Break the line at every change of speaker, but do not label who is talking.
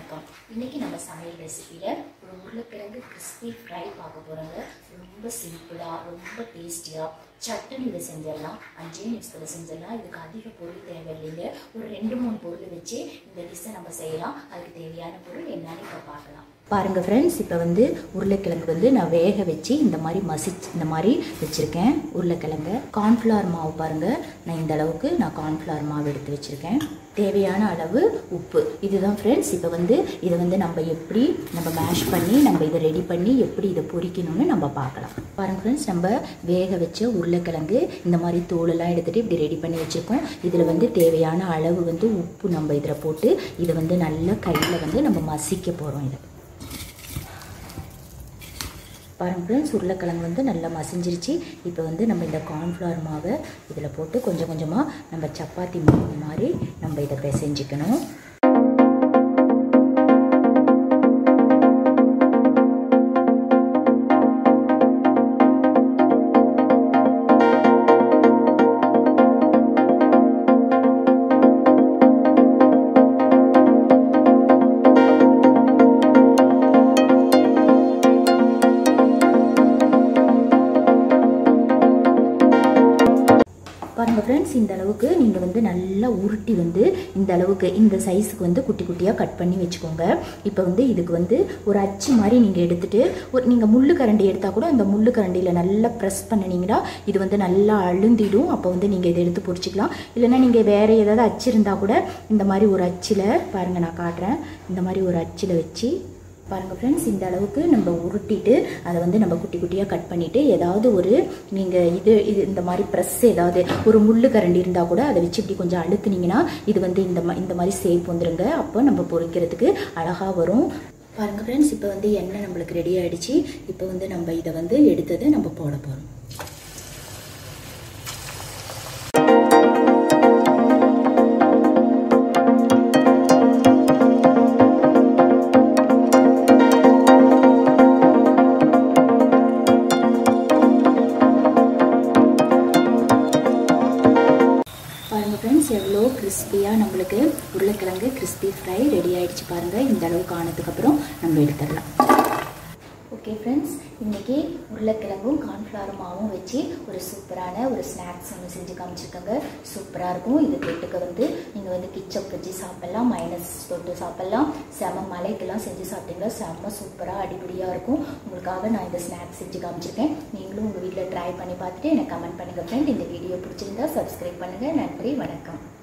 வணக்கம் இன்னைக்கு நம்ம சமையல் ரெசிபியில் ஒரு உருளைக்கிழங்கு கிறிஸ்பி ஃப்ரை பார்க்க போகிறோங்க ரொம்ப சிம்பிளாக ரொம்ப டேஸ்டியாக சட்டனியில் செஞ்சிடலாம் அஞ்சே நிமிஷத்தில் செஞ்சிடலாம் இதுக்கு அதிக பொருள் தேவையில்லைங்க ஒரு ரெண்டு மூணு பொருள் வச்சு இந்த டிஷ்ஷை நம்ம செய்யலாம் அதுக்கு தேவையான பொருள் என்னன்னு இப்போ பார்க்கலாம் பாருங்கள் ஃப்ரெண்ட்ஸ் இப்போ வந்து உருளைக்கிழங்கு வந்து நான் வேக வச்சு இந்த மாதிரி மசிச்சு இந்த மாதிரி வச்சுருக்கேன் உருளைக்கிழங்கு கார்ன்ஃப்ளவர் மாவு பாருங்கள் நான் இந்த அளவுக்கு நான் கார்ன்ஃப்ளவர் மாவு எடுத்து வச்சுருக்கேன் தேவையான அளவு உப்பு இதுதான் ஃப்ரெண்ட்ஸ் இப்போ வந்து இதை வந்து நம்ம எப்படி நம்ம மேஷ் பண்ணி நம்ம இதை ரெடி பண்ணி எப்படி இதை பொரிக்கணும்னு நம்ம பார்க்கலாம் பாருங்கள் ஃப்ரெண்ட்ஸ் நம்ம வேக வச்ச உருளைக்கிழங்கு இந்த மாதிரி தோலெல்லாம் எடுத்துகிட்டு இப்படி ரெடி பண்ணி வச்சுருக்கோம் இதில் வந்து தேவையான அளவு வந்து உப்பு நம்ம இதில் போட்டு இதை வந்து நல்லா கையில் வந்து நம்ம மசிக்க போகிறோம் இதை பாருங்க ஃப்ரெண்ட்ஸ் உருளைக்கிழங்கு வந்து நல்லா மசிஞ்சிருச்சு இப்போ வந்து நம்ம இந்த கார்ன்ஃப்ளவர் மாவை இதில் போட்டு கொஞ்சம் கொஞ்சமாக நம்ம சப்பாத்தி மாவு மாதிரி நம்ம இதை பிசைஞ்சிக்கணும் பாருங்கள் ஃப்ரெண்ட்ஸ் இந்த அளவுக்கு நீங்கள் வந்து நல்லா உருட்டி வந்து இந்த அளவுக்கு இந்த சைஸுக்கு வந்து குட்டி குட்டியாக கட் பண்ணி வச்சுக்கோங்க இப்போ வந்து இதுக்கு வந்து ஒரு அச்சு மாதிரி நீங்கள் எடுத்துகிட்டு ஒரு நீங்கள் முள்ளு கரண்டி எடுத்தால் கூட அந்த முள்ளு கரண்டியில் நல்லா ப்ரெஸ் பண்ணினீங்கன்னா இது வந்து நல்லா அழுந்திடும் அப்போ வந்து நீங்கள் இதை எடுத்து பொரிச்சிக்கலாம் இல்லைன்னா நீங்கள் வேறு ஏதாவது அச்சு இருந்தால் கூட இந்த மாதிரி ஒரு அச்சில் பாருங்கள் நான் காட்டுறேன் இந்த மாதிரி ஒரு அச்சில் வச்சு பாருங்கள் ஃப்ரெண்ட்ஸ் இந்த அளவுக்கு நம்ம உருட்டிட்டு அதை வந்து நம்ம குட்டி குட்டியாக கட் பண்ணிவிட்டு ஏதாவது ஒரு நீங்கள் இது இது இந்த மாதிரி ப்ரெஸ் ஏதாவது ஒரு முள்ளு கரண்டி இருந்தால் கூட அதை வச்சு இப்படி கொஞ்சம் அழுத்துனீங்கன்னா இது வந்து இந்த மா இந்த மாதிரி சேப் வந்துருங்க அப்போ நம்ம பொரிக்கிறதுக்கு அழகாக வரும் பாருங்கள் ஃப்ரெண்ட்ஸ் இப்போ வந்து எண்ணெய் நம்மளுக்கு ரெடி ஆகிடுச்சு இப்போ வந்து நம்ம இதை வந்து எடுத்ததை நம்ம போட போகிறோம் பாருங்கள் ஃப்ரெண்ட்ஸ் எவ்வளோ கிறிஸ்பியாக நம்மளுக்கு உருளைக்கிழங்கு கிறிஸ்பி ஃப்ரை ரெடி ஆகிடுச்சு பாருங்கள் இந்த அளவுக்கு ஆனதுக்கப்புறம் நம்ம எடுத்துடலாம் ஓகே ஃப்ரெண்ட்ஸ் இன்றைக்கி உருளைக்கிழங்கும் கார்ன்ஃப்ளவர் மாவும் வச்சு ஒரு சூப்பரான ஒரு ஸ்நாக்ஸ் ஒன்று செஞ்சு காமிச்சிருக்கோங்க சூப்பராக இருக்கும் இது தொட்டுக்க வந்து நீங்கள் வந்து கிச்சப் வச்சு சாப்பிட்லாம் மைனஸ் தொட்டு சாப்பிட்லாம் செம மலைக்கெல்லாம் செஞ்சு சாப்பிட்டீங்கன்னா செம்ம சூப்பராக அடிப்படியாக இருக்கும் உங்களுக்காக நான் இந்த ஸ்நாக்ஸ் செஞ்சு காமிச்சிருக்கேன் நீங்களும் உங்கள் வீட்டில் ட்ரை பண்ணி பார்த்துட்டு எனக்கு கமெண்ட் பண்ணுங்கள் ஃப்ரெண்ட் இந்த வீடியோ பிடிச்சிருந்தா சப்ஸ்கிரைப் பண்ணுங்கள் நன்றி வணக்கம்